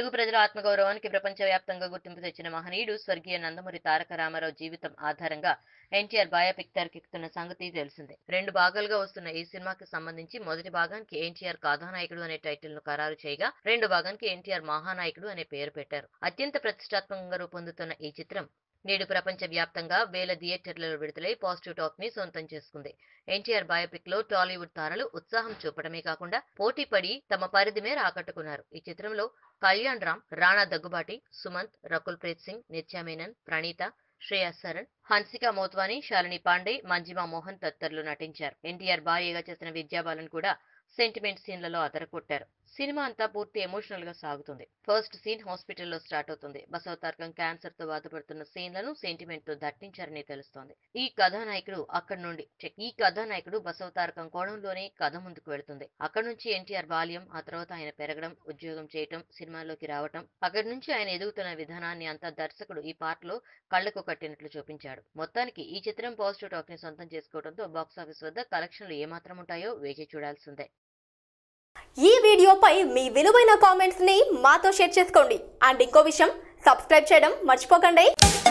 తెలుగు ప్రజల ఆత్మగౌరవానికి ప్రపంచవ్యాప్తంగా గుర్తింపు తెచ్చిన మహనీయుడు స్వర్గీయ నందమూరి తారక రామారావు జీవితం ఆధారంగా ఎన్టీఆర్ బయోపిక్ తెరకెక్కుతున్న సంగతి తెలిసిందే రెండు భాగాలుగా వస్తున్న ఈ సినిమాకి సంబంధించి మొదటి భాగానికి ఎన్టీఆర్ కథానాయకుడు అనే టైటిల్ ను ఖరారు చేయగా రెండు భాగానికి ఎన్టీఆర్ మహానాయకుడు అనే పేరు పెట్టారు అత్యంత ప్రతిష్టాత్మకంగా రూపొందుతున్న ఈ చిత్రం నేడు ప్రపంచ వ్యాప్తంగా వేల థియేటర్లలో విడుదలై పాజిటివ్ టాక్ ని సొంతం చేసుకుంది ఎన్టీఆర్ బయోపిక్ లో టాలీవుడ్ తారలు ఉత్సాహం చూపడమే కాకుండా పోటీ పడి తమ పరిధి మేర ఆకట్టుకున్నారు ఈ చిత్రంలో కళ్యాణ్ రామ్ రాణా దగ్గుబాటి సుమంత్ రకుల్ ప్రీత్ సింగ్ నిత్యా మేనన్ ప్రణీత శ్రేయా సరణ్ హన్సిక మోత్వాని శాలిని పాండే మంజిమా మోహన్ తదితరులు నటించారు ఎన్టీఆర్ భార్యగా చేసిన విద్యాబాలన్ కూడా సెంటిమెంట్ సీన్లలో అదరకొట్టారు సినిమా అంతా పూర్తి ఎమోషనల్ గా సాగుతుంది ఫస్ట్ సీన్ హాస్పిటల్లో స్టార్ట్ అవుతుంది బసవతారకం క్యాన్సర్ తో బాధపడుతున్న సీన్లను సెంటిమెంట్ తో దట్టించారని తెలుస్తోంది ఈ కథానాయకుడు అక్కడి నుండి చెక్ ఈ కథానాయకుడు బసవతారకం కోణంలోనే కథ ముందుకు వెళుతుంది అక్కడి నుంచి ఎన్టీఆర్ బాల్యం ఆ తర్వాత ఆయన పెరగడం ఉద్యోగం చేయటం సినిమాలోకి రావటం అక్కడి నుంచి ఆయన ఎదుగుతున్న విధానాన్ని అంతా దర్శకుడు ఈ పాటలో కళ్లకు కట్టినట్లు చూపించాడు మొత్తానికి ఈ చిత్రం పాజిటివ్ టాక్ ని సొంతం చేసుకోవడంతో బాక్సాఫీస్ వద్ద కలెక్షన్లు ఏమాత్రం ఉంటాయో వేచి చూడాల్సిందే ఈ వీడియోపై మీ విలువైన కామెంట్స్ ని మాతో షేర్ చేసుకోండి అండ్ ఇంకో విషయం సబ్స్క్రైబ్ చేయడం మర్చిపోకండి